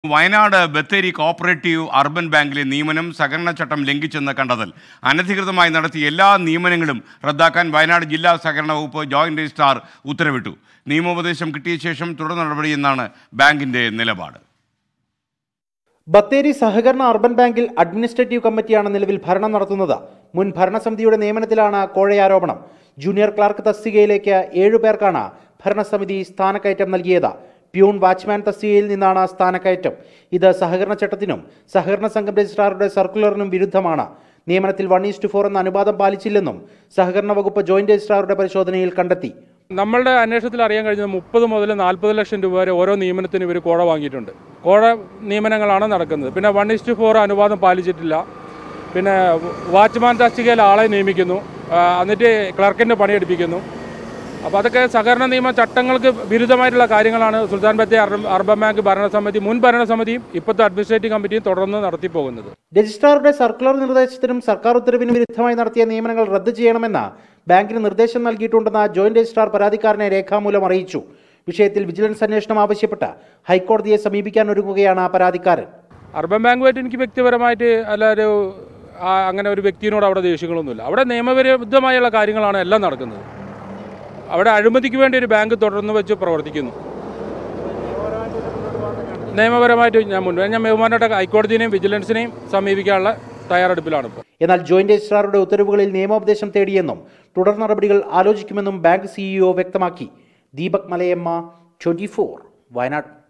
Wayanad Bathery cooperative urban ബാങ്കിലെ നിയമനം സഹകരണ ചട്ടം ലംഘിച്ചെന്ന് കണ്ടെത്തൽ അനധികൃതമായി നടത്തിയ എല്ലാ നിയമനങ്ങളും റദ്ദാക്കാൻ വയനാട് ജില്ലാ സഹകരണ വകുപ്പ് ജോയിന്റ് രജിസ്ട്രാർ ഉത്തരവിട്ടു നിയമോപദേശം കിട്ടിയ ശേഷം തുടർ നടപടിയെന്നാണ് ബാങ്കിന്റെ നിലപാട് ബത്തേരി സഹകരണ അർബൻ ബാങ്കിൽ അഡ്മിനിസ്ട്രേറ്റീവ് കമ്മിറ്റിയാണ് നിലവിൽ ഭരണം നടത്തുന്നത് മുൻ ഭരണസമിതിയുടെ നിയമനത്തിലാണ് കോഴയാരോപണം ജൂനിയർ ക്ലാർക്ക് തസ്തികയിലേക്ക് ഏഴു പേർക്കാണ് ഭരണസമിതി സ്ഥാനക്കയറ്റം നൽകിയത് പ്യൂൺ വാച്ച്മാൻ തസ്തികയിൽ നിന്നാണ് സ്ഥാനക്കയറ്റം ഇത് സഹകരണ ചട്ടത്തിനും സഹകരണ സംഘം രജിസ്ട്രാറുടെ സർക്കുലറിനും വിരുദ്ധമാണ് നിയമനത്തിൽ വൺ ഈസ്റ്റ് ഫോർ എന്ന അനുപാതം പാലിച്ചില്ലെന്നും സഹകരണ വകുപ്പ് ജോയിന്റ് രജിസ്ട്രാറുടെ പരിശോധനയിൽ കണ്ടെത്തി നമ്മളുടെ അന്വേഷണത്തിൽ അറിയാൻ കഴിഞ്ഞത് മുപ്പത് മുതൽ നാൽപ്പത് ലക്ഷം രൂപ വരെ ഓരോ നിയമനത്തിനും ഇവർ കോഴ വാങ്ങിയിട്ടുണ്ട് കോഴ നിയമനങ്ങളാണ് നടക്കുന്നത് പിന്നെ വൺ ഇസ്റ്റ് ഫോർ അനുവാദം പാലിച്ചിട്ടില്ല പിന്നെ വാച്ച്മാൻ തസ്തികയിൽ ആളെ നിയമിക്കുന്നു ആ, എന്നിട്ട് ക്ലർക്കിൻ്റെ പണിയെടുപ്പിക്കുന്നു അപ്പോൾ അതൊക്കെ സഹകരണ നിയമ ചട്ടങ്ങൾക്ക് വിരുദ്ധമായിട്ടുള്ള കാര്യങ്ങളാണ് Sultan Bathery urban- urban bank ഭരണസമിതി മുൻ ഭരണസമിതിയും ഇപ്പോഴത്തെ അഡ്മിനിസ്ട്രേറ്റീവ് കമ്മിറ്റിയും തുടർന്ന് നടത്തിപ്പോകുന്നത് രജിസ്ട്രാറുടെ സർക്കുലർ നിർദ്ദേശത്തിനും സർക്കാർ ഉത്തരവിനും വിരുദ്ധമായി നടത്തിയ നിയമനങ്ങൾ റദ്ദ് ചെയ്യണമെന്ന് ബാങ്കിന് നിർദ്ദേശം നൽകിയിട്ടുണ്ടെന്ന് ജോയിന്റ് രജിസ്ട്രാർ പരാതിക്കാരനെ രേഖാമൂലം അറിയിച്ചു വിഷയത്തിൽ വിജിലൻസ് അന്വേഷണം ആവശ്യപ്പെട്ട് ഹൈക്കോടതിയെ സമീപിക്കാൻ ഒരുങ്ങുകയാണ് പരാതിക്കാരൻ അർബൻ ബാങ്കുമായിട്ട് എനിക്ക് വ്യക്തിപരമായിട്ട് അല്ല ഒരു ആ, അങ്ങനെ ഒരു വ്യക്തിയോട് അവിടെ ദേഷ്യങ്ങളൊന്നുമില്ല അവിടെ നിയമവിരുദ്ധമായുള്ള കാര്യങ്ങളാണ് എല്ലാം നടക്കുന്നത് അവിടെ അഴിമതിക്ക് വേണ്ടി ഒരു ബാങ്ക് തുടർന്ന് വെച്ച് പ്രവർത്തിക്കുന്നു നിയമപരമായിട്ട് ഞാൻ മുൻപ് ഞാൻ ബഹുമാനപ്പെട്ട ഹൈക്കോടതിനെയും വിജിലൻസിനെയും സമീപിക്കാനുള്ള തയ്യാറെടുപ്പിലാണ് ഇപ്പോൾ എന്നാൽ ജോയിന്റ് രജിസ്ട്രാറുടെ ഉത്തരവുകളിൽ നിയമോപദേശം തേടിയെന്നും തുടർ നടപടികൾ ആലോചിക്കുമെന്നും ബാങ്ക് സിഇഒ വ്യക്തമാക്കി ദീപക് മലയമ്മ ട്വന്റി വയനാട്